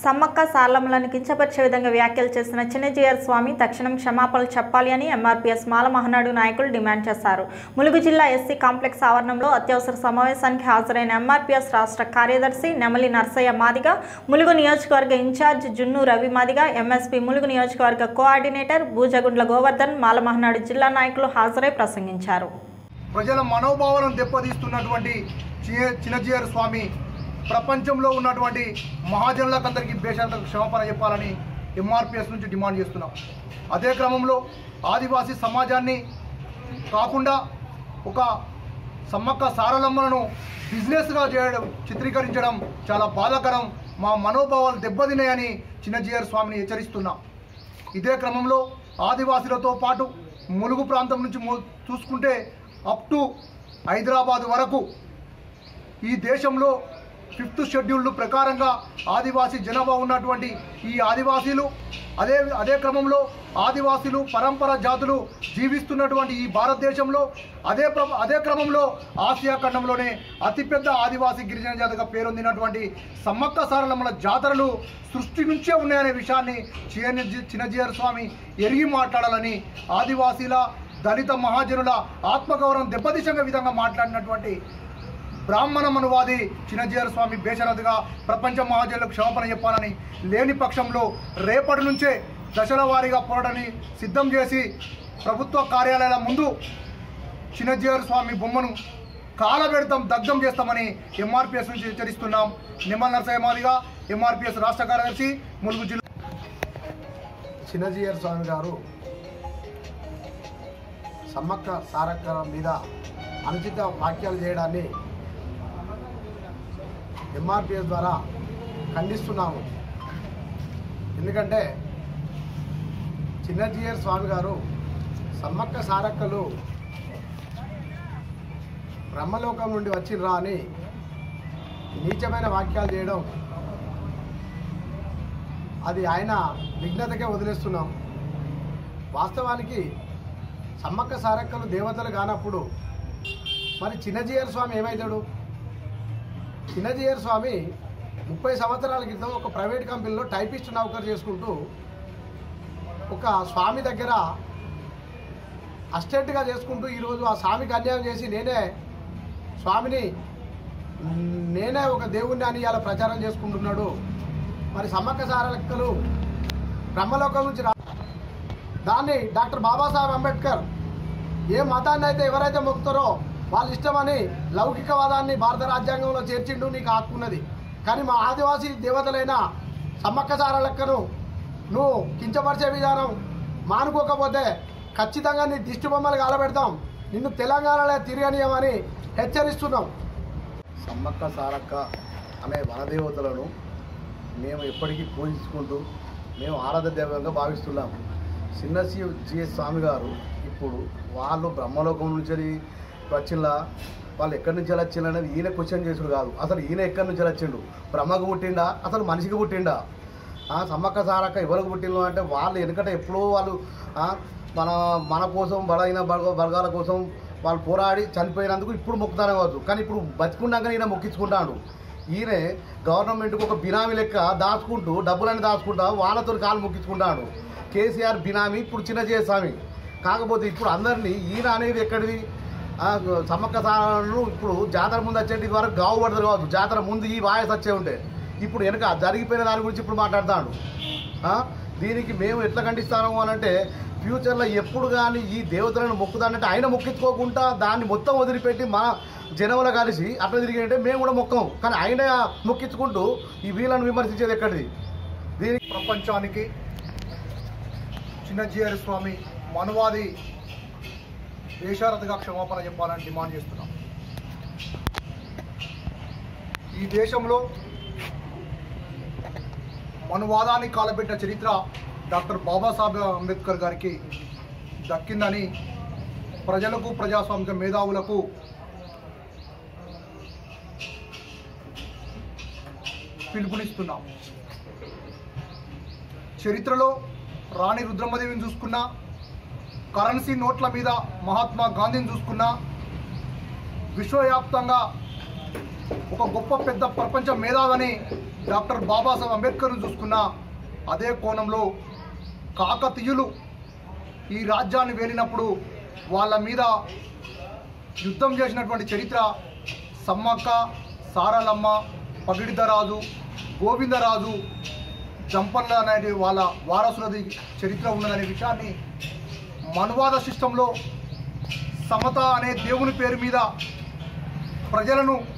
సమ్మక్క సార్లమ్మలను కించపరిచే విధంగా వ్యాఖ్యలు చేసిన చిన్నజీయర్ స్వామి తక్షణం క్షమాపణలు చెప్పాలి అని ఎంఆర్పీఎస్ మాల మహనాడు నాయకులు డిమాండ్ చేశారు ములుగు జిల్లా ఎస్సీ కాంప్లెక్స్ ఆవరణంలో అత్యవసర సమావేశానికి హాజరైన ఎంఆర్పీఎస్ రాష్ట్ర కార్యదర్శి నెమలి నర్సయ్య మాదిగ ములుగు నియోజకవర్గ ఇన్ఛార్జ్ జున్ను రవి మాదిగ ఎంఎస్పీ ములుగు నియోజకవర్గ కోఆర్డినేటర్ భూజగుండ్ల గోవర్ధన్ మాల మహనాడు జిల్లా నాయకులు హాజరై ప్రసంగించారు ప్రజల మనోభావాలను దెబ్బతీస్తున్నటువంటి చి- చిన్నజీయర్ స్వామి ప్రపంచంలో ఉన్నటువంటి మహాజనులకందరికీ బేషరతకు క్షమాపణ చెప్పాలని ఎంఆర్పిఎస్ నుంచి డిమాండ్ చేస్తున్నాం అదే క్రమంలో ఆదివాసీ సమాజాన్ని కాకుండా ఒక సమ్మక్క సారలమ్మలను బిజినెస్గా చేయడం చిత్రీకరించడం చాలా బాధాకరం మా మనోభావాలు దెబ్బతిన్నాయని చిన్నజీయర్ స్వామిని హెచ్చరిస్తున్నాం ఇదే క్రమంలో ఆదివాసులతో పాటు ములుగు ప్రాంతం నుంచి మొ- చూసుకుంటే అప్ టు హైదరాబాద్ వరకు ఈ దేశంలో ఫిఫ్త్ షెడ్యూల్ ప్రకారంగా ఆదివాసీ జనాభా ఉన్నటువంటి ఈ ఆదివాసీలు అదే అదే క్రమంలో ఆదివాసీలు పరంపర జాతులు జీవిస్తున్నటువంటి ఈ భారతదేశంలో అదే ప్ర అదే క్రమంలో ఆసియా ఖండంలోనే అతిపెద్ద ఆదివాసీ గిరిజన జాతిగా పేరొందినటువంటి సమ్మక్క సారలమ్మల జాతరలు సృష్టి నుంచే ఉన్నాయనే విషయాన్ని చిన్న చిన్నజీయర్ స్వామి ఎరిగి మాట్లాడాలని ఆదివాసీల దళిత మహాజనుల ఆత్మగౌరవం దెబ్బతీసంగా విధంగా మాట్లాడినటువంటి బ్రాహ్మణ మనువాది చిన్నజీయర్ స్వామి బేషరతుగా ప్రపంచ మహాజనులకు క్షమాపణ చెప్పాలని లేని పక్షంలో రేపటి నుంచే దశల వారీగా పోరాటాన్ని సిద్ధం చేసి ప్రభుత్వ కార్యాలయాల ముందు చిన్నజీయర్ స్వామి బొమ్మను కాలబెడతాం దగ్ధం చేస్తామని ఎంఆర్పిఎస్ నుంచి హెచ్చరిస్తున్నాం నిమ్మల్ నరసయ్య మాదిగా ఎంఆర్పిఎస్ రాష్ట్ర కార్యదర్శి ములుగు జిల్లా చిన్నజీయర్ స్వామి గారు సమ్మక్క సారక్క మీద అనుచిత వ్యాఖ్యలు చేయడాన్ని ఎంఆర్పిఎస్ ద్వారా ఖండిస్తున్నాము ఎందుకంటే చిన్నజీయర్ స్వామి గారు సమ్మక్క సారక్కలు బ్రహ్మలోకం నుండి వచ్చిర్రా అని నీచమైన వాక్యాలు చేయడం అది ఆయన విఘ్నతకే వదిలేస్తున్నాం వాస్తవానికి సమ్మక్క సారక్కలు దేవతలు కానప్పుడు మరి చిన్నజీయర్ స్వామి ఏమవుతాడు చిన్నజీయర్ స్వామి ముప్పై సంవత్సరాల క్రితం ఒక ప్రైవేట్ కంపెనీలో టైపిస్ట్ నౌకరు చేసుకుంటూ ఒక స్వామి దగ్గర అసిస్టెంట్గా చేసుకుంటూ ఈరోజు ఆ స్వామికి అన్యాయం చేసి నేనే స్వామిని మ్, నేనే ఒక దేవుణ్ణి అని ఇలా ప్రచారం చేసుకుంటున్నాడు మరి సమ్మక్క సారలక్కలు బ్రహ్మలోకం నుంచి రా దాన్ని డాక్టర్ బాబాసాహెబ్ అంబేద్కర్ ఏ మతాన్ని అయితే ఎవరైతే మొక్కుతారో వాళ్ళ ఇష్టమని లౌకికవాదాన్ని భారత రాజ్యాంగంలో చేర్చిండు నీకు హక్కున్నది కానీ మా ఆదివాసీ దేవతలైన సమ్మక్క సారలక్కను నువ్వు కించపరిచే విధానం మానుకోకపోతే ఖచ్చితంగా నీ దిష్టి బొమ్మలు కాలబెడతాం నిన్ను తెలంగాణలో తిరగనీయమని హెచ్చరిస్తున్నాం సమ్మక్క సారక్క అనే వనదేవతలను మేము ఎప్పటికీ పూజించుకుంటూ మేము ఆరాధ దైవంగా భావిస్తున్నాం చిన్న జిఎస్ స్వామి గారు ఇప్పుడు వాళ్ళు బ్రహ్మలోకం నుంచి వచ్చిందా వాళ్ళు ఎక్కడి నుంచి వచ్చిండు అనేది ఈయన క్వశ్చన్ చేసుడు కాదు అసలు ఈయన ఎక్కడి నుంచి వచ్చిండు బ్రహ్మకు పుట్టిండా అసలు మనిషికి పుట్టిండా ఆ, సమ్మక్క సారక్క ఎవరికి పుట్టిండు అంటే వాళ్ళు వెనుకట ఎప్పుడో వాళ్ళు ఆ, మన మన కోసం బలైన బలగ బలగాల కోసం వాళ్ళు పోరాడి చనిపోయినందుకు ఇప్పుడు మొక్కుతానే కావచ్చు కానీ ఇప్పుడు బతికున్నాక ఈయన మొక్కించుకుంటాడు ఈయన గవర్నమెంట్కి ఒక బినామీ లెక్క దాచుకుంటూ డబ్బులని దాచుకుంటా వాళ్ళతో కాలు మొక్కించుకుంటాడు కేసీఆర్ బినామీ ఇప్పుడు చిన్న స్వామి కాకపోతే ఇప్పుడు అందరినీ ఈయన అనేది ఎక్కడిది ఆ, సమ్మక్క సారను ఇప్పుడు జాతర ముందు వచ్చేటి వరకు గావు పడతారు కావచ్చు జాతర ముందు ఈ వాయస్ వచ్చే ఉంటే ఇప్పుడు వెనక జరిగిపోయిన దాని గురించి ఇప్పుడు మాట్లాడతాడు ఆ, దీనికి మేము ఎట్లా ఖండిస్తాము అని అంటే ఫ్యూచర్లో ఎప్పుడు కానీ ఈ దేవతలను మొక్కుదానంటే ఆయన మొక్కించుకోకుండా దాన్ని మొత్తం వదిలిపెట్టి మన జనముల కలిసి అట్లా తిరిగినట్టే మేము కూడా మొక్కం కానీ ఆయన మొక్కించుకుంటూ ఈ వీళ్ళను విమర్శించేది ఎక్కడిది దీనికి ప్రపంచానికి చిన్నజీయర్ స్వామి మనువాది దేశారథగా క్షమాపణ చెప్పాలని డిమాండ్ చేస్తున్నాం ఈ దేశంలో మనువాదాన్ని కాలబెట్టిన చరిత్ర డాక్టర్ బాబాసాహెబ్ అంబేద్కర్ గారికి దక్కిందని ప్రజలకు ప్రజాస్వామిక మేధావులకు పిలుపునిస్తున్నాం చరిత్రలో రాణి రుద్రమదేవిని చూసుకున్నా కరెన్సీ నోట్ల మీద మహాత్మా గాంధీని చూసుకున్నా విశ్వవ్యాప్తంగా ఒక గొప్ప పెద్ద ప్రపంచ మేధావని డాక్టర్ బాబాసాహెబ్ అంబేద్కర్ను చూసుకున్న అదే కోణంలో కాకతీయులు ఈ రాజ్యాన్ని వేలినప్పుడు వాళ్ళ మీద యుద్ధం చేసినటువంటి చరిత్ర సమ్మక్క సారలమ్మ పగిడిదరాజు గోవిందరాజు జంపన్న అనేది వాళ్ళ వారసులది చరిత్ర ఉన్నదనే విషయాన్ని మనువాద సిస్టంలో సమత అనే దేవుని పేరు మీద ప్రజలను